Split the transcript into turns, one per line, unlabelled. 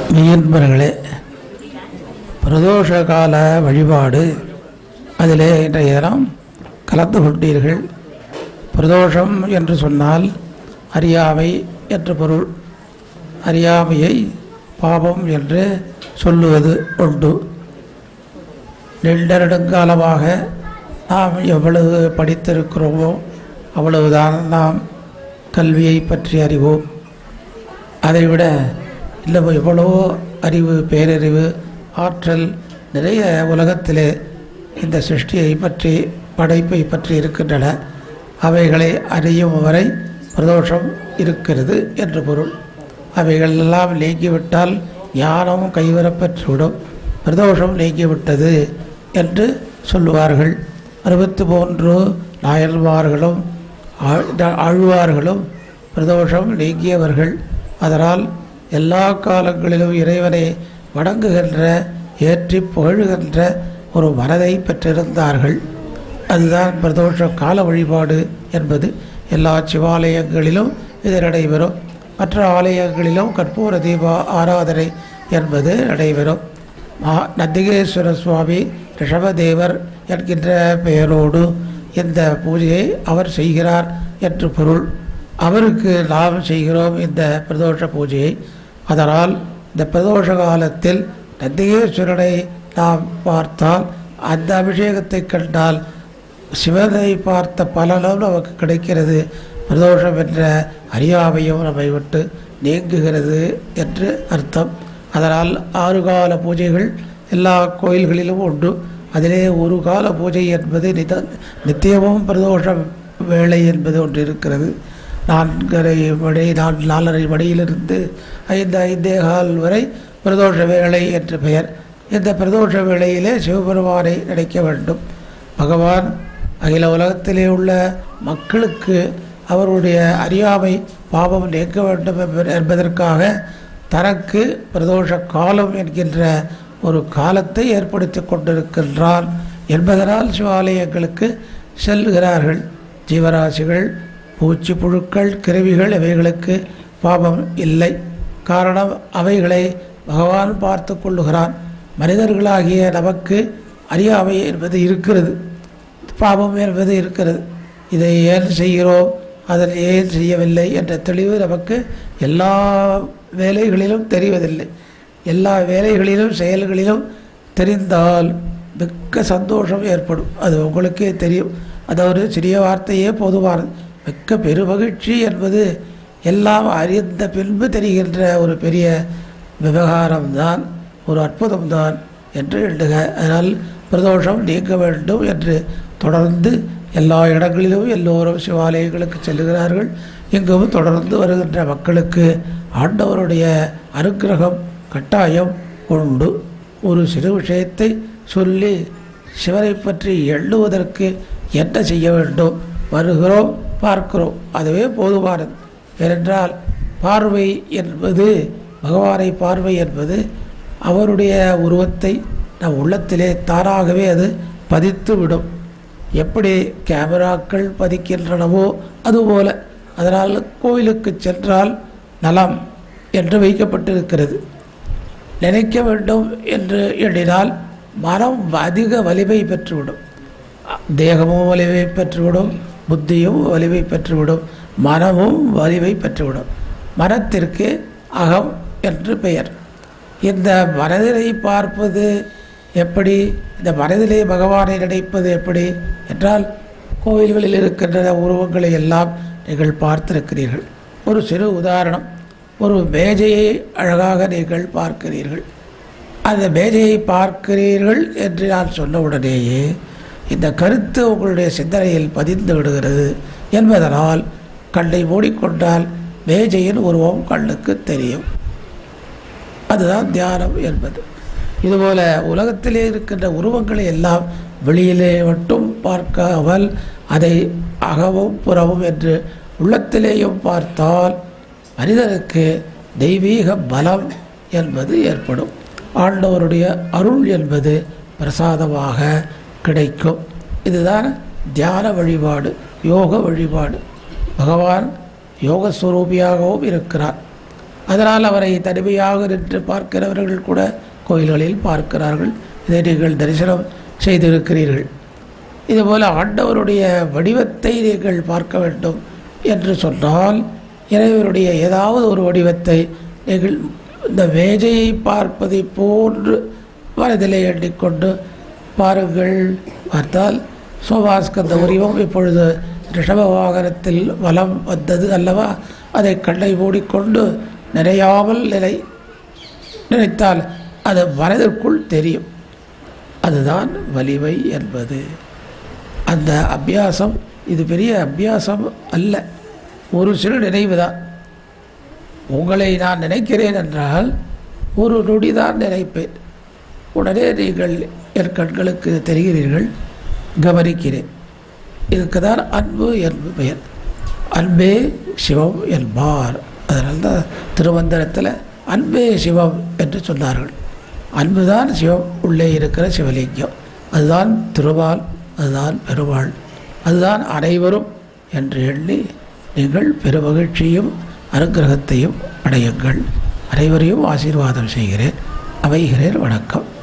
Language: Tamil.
மெய்யன்பர்களே பிரதோஷ கால வழிபாடு அதிலே இன்றைய தினம் கலந்து கொண்டீர்கள் பிரதோஷம் என்று சொன்னால் அறியாமை என்று பொருள் அறியாமையை பாவம் என்று சொல்லுவது உண்டு நீண்ட நெடுங்காலமாக நாம் எவ்வளவு படித்திருக்கிறோமோ அவ்வளவுதான் நாம் கல்வியை பற்றி அறிவோம் அதைவிட இல்லை எவ்வளவோ அறிவு பேரறிவு ஆற்றல் நிறைய உலகத்திலே இந்த சிருஷ்டியை பற்றி படைப்பை பற்றி இருக்கின்றன அவைகளை அறியும் வரை பிரதோஷம் இருக்கிறது என்று பொருள் அவைகள் எல்லாம் நீங்கிவிட்டால் ஞானம் கைவரப்பெற்றுவிடும் பிரதோஷம் நீங்கிவிட்டது என்று சொல்லுவார்கள் அறுபத்தி மூன்று நாயன்மார்களும் ஆழ்- ஆழ்வார்களும் பிரதோஷம் நீங்கியவர்கள் அதனால் எல்லா காலங்களிலும் இறைவனை வணங்குகின்ற ஏற்றி புகழுகின்ற ஒரு மனதை பெற்றிருந்தார்கள் அதுதான் பிரதோஷ கால வழிபாடு என்பது எல்லா சிவாலயங்களிலும் இது நடைபெறும் மற்ற ஆலயங்களிலும் கற்பூர தீப ஆராதனை என்பது நடைபெறும் மா- நந்திகேஸ்வர சுவாமி ரிஷபதேவர் என்கின்ற பெயரோடு இந்த பூஜையை அவர் செய்கிறார் என்று பொருள் அவருக்கு நாம் செய்கிறோம் இந்த பிரதோஷ பூஜையை அதனால் இந்த பிரதோஷ காலத்தில் நந்திகேஸ்வரனை நாம் பார்த்தால் அந்த அபிஷேகத்தை கண்டால் சிவனை பார்த்த பலனும் நமக்கு கிடைக்கிறது பிரதோஷம் என்ற அறியாமையும் நம்மை விட்டு நீங்குகிறது என்று அர்த்தம் அதனால் ஆறு கால பூஜைகள் எல்லா கோயில்களிலும் உண்டு அதிலே ஒரு கால பூஜை என்பது நித நித்தியமும் பிரதோஷ வேலை என்பது ஒன்று இருக்கிறது நான்கரை மணி நான் நாலரை மணியிலிருந்து ஐந்து ஐந்தே கால் வரை பிரதோஷ வேலை என்று பெயர் இந்த பிரதோஷ வேளையிலே சிவபெருமானை நினைக்க வேண்டும் பகவான் அகில உலகத்திலே உள்ள மக்களுக்கு அவருடைய அறியாமை பாவம் நீக்க வேண்டும் என்ப- என்பதற்காக தனக்கு பிரதோஷ காலம் என்கின்ற ஒரு காலத்தை ஏற்படுத்தி கொண்டிருக்கின்றான் என்பதனால் சிவாலயங்களுக்கு செல்லுகிறார்கள் ஜீவராசிகள் பூச்சி புழுக்கள் கிருமிகள் இவைகளுக்கு பாவம் இல்லை காரணம் அவைகளை பகவான் பார்த்து கொள்ளுகிறான் மனிதர்களாகிய நமக்கு அறியாமை என்பது இருக்கிறது பாவம் என்பது இருக்கிறது இதை ஏன் செய்கிறோம் அதில் ஏன் செய்யவில்லை என்ற தெளிவு நமக்கு எல்லா வேலைகளிலும் தெரிவதில்லை எல்லா வேலைகளிலும் செயல்களிலும் தெரிந்தால் மிக்க சந்தோஷம் ஏற்படும் அது உங்களுக்கே தெரியும் அது ஒரு சிறிய வார்த்தையே போதுமானது மிக்க பெருமகிழ்ச்சி என்பது எல்லாம் அறிந்த பின்பு தெரிகின்ற ஒரு பெரிய விவகாரம்தான் ஒரு அற்புதம்தான் என்று எண்ணுக அதனால் பிரதோஷம் நீங்க வேண்டும் என்று தொடர்ந்து எல்லா இடங்களிலும் எல்லோரும் சிவாலயங்களுக்கு செல்லுகிறார்கள் இங்கும் தொடர்ந்து வருகின்ற மக்களுக்கு ஆண்டவருடைய அனுக்கிரகம் கட்டாயம் உண்டு ஒரு சிறு விஷயத்தை சொல்லி சிவனை பற்றி எண்ணுவதற்கு என்ன செய்ய வேண்டும் வருகிறோம் பார்க்கிறோம் அதுவே போதுமானது ஏனென்றால் பார்வை என்பது பகவானை பார்வை என்பது அவருடைய உருவத்தை நம் உள்ளத்திலே தானாகவே அது பதித்து விடும் எப்படி கேமராக்கள் பதிக்கின்றனவோ அதுபோல அதனால் கோயிலுக்கு சென்றால் நலம் என்று வைக்கப்பட்டிருக்கிறது நினைக்க வேண்டும் என்று எண்ணினால் மனம் அதிக வலிமை பெற்றுவிடும் தேகமும் வலிமை பெற்றுவிடும் புத்தியும் வலிமை பெற்றுவிடும் மனமும் வலிமை பெற்றுவிடும் மனத்திற்கு அகம் என்று பெயர் இந்த மனதினை பார்ப்பது எப்படி இந்த மனதிலே பகவானை நினைப்பது எப்படி என்றால் கோவில்களில் இருக்கின்ற உருவங்களை எல்லாம் நீங்கள் பார்த்திருக்கிறீர்கள் ஒரு சிறு உதாரணம் ஒரு மேஜையை அழகாக நீங்கள் பார்க்கிறீர்கள் அந்த மேஜையை பார்க்கிறீர்கள் என்று நான் சொன்ன உடனேயே இந்த கருத்து உங்களுடைய சிந்தனையில் பதிந்து விடுகிறது என்பதனால் கண்ணை மூடிக்கொண்டால் மேஜையின் உருவம் கண்ணுக்கு தெரியும் அதுதான் தியானம் என்பது இதுபோல உலகத்திலே இருக்கின்ற உருவங்களை எல்லாம் வெளியிலே மட்டும் பார்க்காமல் அதை அகமும் புறமும் என்று உள்ளத்திலேயும் பார்த்தால் மனிதனுக்கு தெய்வீக பலம் என்பது ஏற்படும் ஆண்டவருடைய அருள் என்பது பிரசாதமாக கிடைக்கும் இதுதான் தியான வழிபாடு யோக வழிபாடு பகவான் யோகஸ்வரூபியாகவும் இருக்கிறார் அதனால் அவரை தனிமையாக நின்று பார்க்கிறவர்கள் கூட கோயில்களில் பார்க்கிறார்கள் இதை நீங்கள் தரிசனம் செய்திருக்கிறீர்கள் இதுபோல் ஆண்டவருடைய வடிவத்தை நீங்கள் பார்க்க வேண்டும் என்று சொன்னால் இறைவனுடைய ஏதாவது ஒரு வடிவத்தை நீங்கள் இந்த மேஜையை பார்ப்பதை போன்று மனதிலே எண்ணிக்கொண்டு பாருங்கள் பார்த்தால் சோபாஸ்கந்த உரிவம் இப்பொழுது ரிஷப வாகனத்தில் வலம் வந்தது அல்லவா அதை கண்ணை மூடிக்கொண்டு நினையாமல் நினை நினைத்தால் அது மனதிற்குள் தெரியும் அதுதான் வலிமை என்பது அந்த அபியாசம் இது பெரிய அபியாசம் அல்ல ஒரு சிறு நினைவு தான் உங்களை நான் நினைக்கிறேன் என்றால் ஒரு நொடி தான் நினைப்பேன் உடனே நீங்கள் என் கண்களுக்கு தெரிகிறீர்கள் கவனிக்கிறேன் இதுக்கு தான் அன்பு என்பது பெயர் அன்பே சிவம் என்பார் அதனால தான் திருமந்திரத்தில் அன்பே சிவம் என்று சொன்னார்கள் அன்புதான் சிவம் உள்ளே இருக்கிற சிவலிங்கம் அதுதான் திருவால் அதுதான் பெருவாள் அதுதான் அனைவரும் என்று எண்ணி நீங்கள் பெருமகிழ்ச்சியும் அனுகிரகத்தையும் அடையுங்கள் அனைவரையும் ஆசீர்வாதம் செய்கிறேன் அமைகிறேன் வணக்கம்